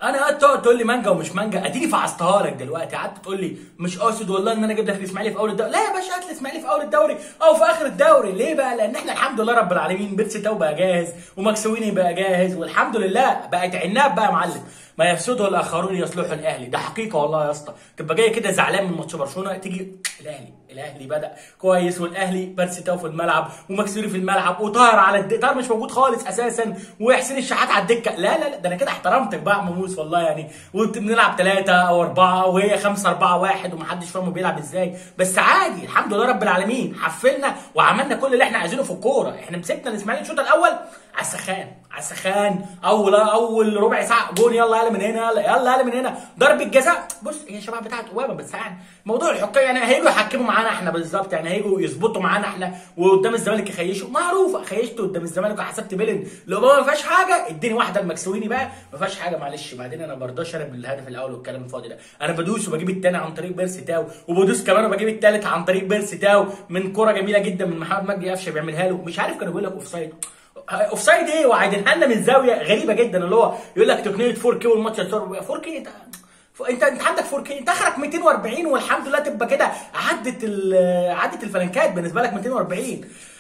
انا قعدت تقعد تقول لي مانجا ومش مانجا اديني فعصتها لك دلوقتي قعدت تقول لي مش قاصد والله ان انا اجيب لك الاسماعيلي في اول الدوري لا يا باشا هات الاسماعيلي في اول الدوري او في اخر الدوري ليه بقى لان احنا الحمد لله رب العالمين بيرسي تاو بقى جاهز ومكسويني بقى جاهز والحمد لله بقت عناب بقى يا معلم ما يفسده الاخرون يصلحوا الاهلي ده حقيقه والله يا اسطى تبقى جاي كده زعلان من ماتش برشلونه تيجي الاهلي الاهلي بدا كويس والاهلي بيرسي تاو في الملعب ومكسوري في الملعب وطاهر على الد... طاهر مش موجود خالص اساسا وحسين الشحات على الدكه لا لا لا ده انا كده احترمتك بقى يا ماموس والله يعني وبنلعب ثلاثه او اربعه وهي خمسه اربعه واحد ومحدش فاهم بيلعب ازاي بس عادي الحمد لله رب العالمين حفلنا وعملنا كل اللي احنا عايزينه في الكوره احنا مسكنا الاسماعيلي الشوط الاول على السخان على السخان اول اول ربع ساعه جون يلا يلا من هنا يلا يلا يلا من هنا ضربه جزاء بص هي شبه بتاعت اوباما بس يعني موضوع الحكام يعني هيجوا يحكموا معانا احنا بالظبط يعني هيجوا يظبطوا معانا احنا وقدام الزمالك يخيشوا معروفه خيشت قدام الزمالك وحسبت بيلن لاوباما ما فيهاش حاجه اديني واحده المكسويني بقى ما فيهاش حاجه معلش بعدين انا برضاش انا بالهدف الاول والكلام الفاضي ده انا بدوس وبجيب الثاني عن طريق بيرسي تاو وبدوس كمان وبجيب الثالث عن طريق بيرسي تاو من كره جميله جدا من محمد مجدي قفشه بيعملها له مش عارف كانوا بيقول لك اوف سايد اوف سايد ايه وعايدينها لنا من زاويه غريبه جدا اللي هو يقول لك تقنيه 4 كي والماتش 4 كي انت انت انت عندك 4 كي انت اخرك 240 والحمد لله تبقى كده عدت عدت الفلنكات بالنسبه لك 240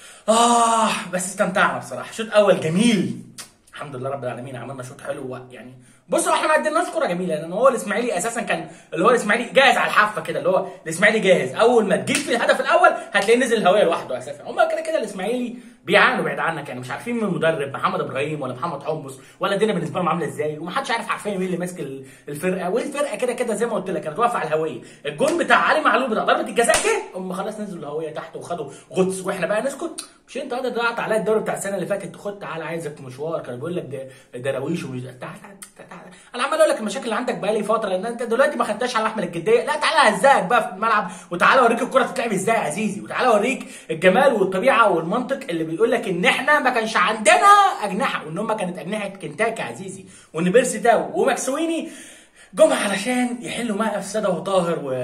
اه بس استمتعنا بصراحه شوط اول جميل الحمد لله رب العالمين عملنا شوط حلو يعني بصوا احنا ما قدمناش كوره جميله لان هو الاسماعيلي اساسا كان اللي هو الاسماعيلي جاهز على الحافه كده اللي هو الاسماعيلي جاهز اول ما تجيب في الهدف الاول هتلاقيه نزل الهويه لوحده اساسا هم كده كده الاسماعيلي بيعانوا بعيد عنك يعني مش عارفين من المدرب محمد ابراهيم ولا محمد حمص ولا الدنيا بالنسبه لهم عامله ازاي ومحدش عارف عارفين مين اللي ماسك الفرقه والفرقه كده كده زي ما قلت لك كانت واقفه على الهويه الجون بتاع علي معلول بتاع ضربه الجزاء جه هم خلاص نزلوا الهويه تحت وخدوا غطس واحنا بقى نسكت مش انت قاعد ضيعت عليا الدوري بتاع السنه اللي فاتت خد تعالى عايزك مشوار كان بيقول لك ده دراويش ومش تعالى تعالى انا عمال اقول لك المشاكل اللي عندك بقى لي فتره لان انت دلوقتي ما خدتهاش على احمد الجديه لا تعالى هزقك بقى في الملعب وتعالى اوريك الكره تتلعب ازاي يا عزيزي وتعالى اوريك الجمال والطبيعه والمنطق اللي بيقول لك ان احنا ما كانش عندنا اجنحه وان هم كانت اجنحه كنتاكي يا عزيزي وان بيرسي تاو ومكسويني جم علشان يحلوا ما افسده وطاهر و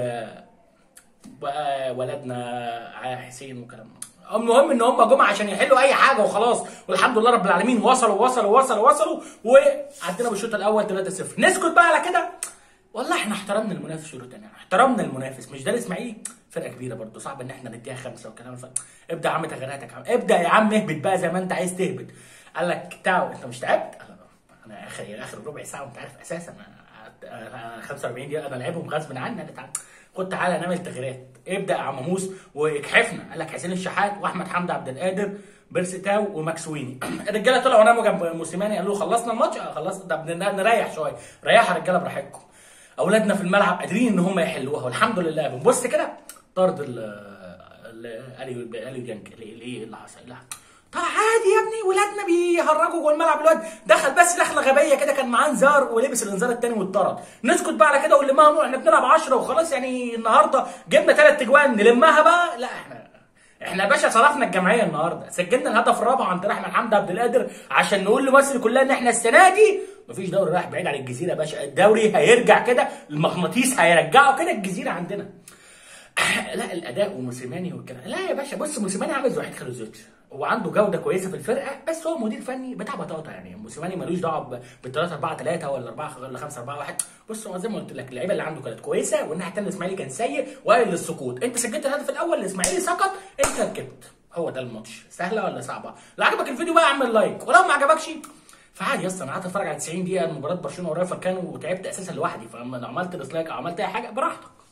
بقى ولدنا حسين وكلام المهم ان هم جم عشان يحلوا اي حاجه وخلاص والحمد لله رب العالمين وصلوا وصلوا وصلوا وصلوا وعدينا بالشوط الاول 3-0 نسكت بقى على كده والله احنا احترمنا المنافس شروط تانية احترمنا المنافس مش ده الاسماعيلي فرقه كبيره برضه صعب ان احنا نديها خمسه والكلام ده ابدا يا عم تغييراتك عم. ابدا يا عم اهبط بقى زي ما انت عايز تهبط قال لك تاو انت مش تعبت انا اخر اخر ربع ساعه وانت عارف اساسا انا 45 دقيقه انا لعبهم غصب عني انا تعبت خد تعالى نعمل تغييرات ابدا يا عم موس واكحفنا قال لك حسين الشحات واحمد حمدي عبد القادر بيرسي تاو ومكسويني الرجاله طلعوا ناموا جنب موسيماني قالوا له خلصنا الماتش خلصنا ده نريح شويه ريحوا يا رجاله براحتكم اولادنا في الملعب قادرين ان هم يحلوها والحمد لله بنبص كده طرد ال الي الي جنك ايه اللي حصل لا طب عادي يا ابني ولادنا بيهرجوا جوه الملعب الواد دخل بس دخله غبيه كده كان معاه انذار ولبس الانذار الثاني واتطرد نسكت بقى على كده ونلمها نوع احنا بنلعب 10 وخلاص يعني النهارده جبنا ثلاث اجوان نلمها بقى لا احنا احنا يا باشا صرفنا الجمعيه النهارده سجلنا الهدف الرابع عن طريق احمد حمدي عبد القادر عشان نقول لمصر كلها ان احنا السنه دي مفيش دوري رايح بعيد عن الجزيره يا باشا الدوري هيرجع كده المغناطيس هيرجعه كده الجزيره عندنا لا الاداء وموسيماني والكلام لا يا باشا بص موسيماني عامل زي واحد خلوزوتش هو عنده جوده كويسه في الفرقه بس هو مدير فني بتاع بطاطا يعني موسيماني ملوش دعوه بال 3 4 3 ولا 4 ولا 5 4 1 بص هو زي ما قلت لك اللعيبه اللي عنده كانت كويسه والناحيه الثانيه الاسماعيلي كان سيء وقال للسقوط انت سجلت الهدف الاول الاسماعيلي سقط انت ركبت هو ده الماتش سهله ولا صعبه لو عجبك الفيديو بقى اعمل لايك ولو ما عجبكش فعادي اصلا انا قعدت اتفرج على 90 دقيقه مباراه برشلونه ورافا كانوا وتعبت اساسا لوحدي فلما عملت ديسلايك او عملت اي حاجه براحتك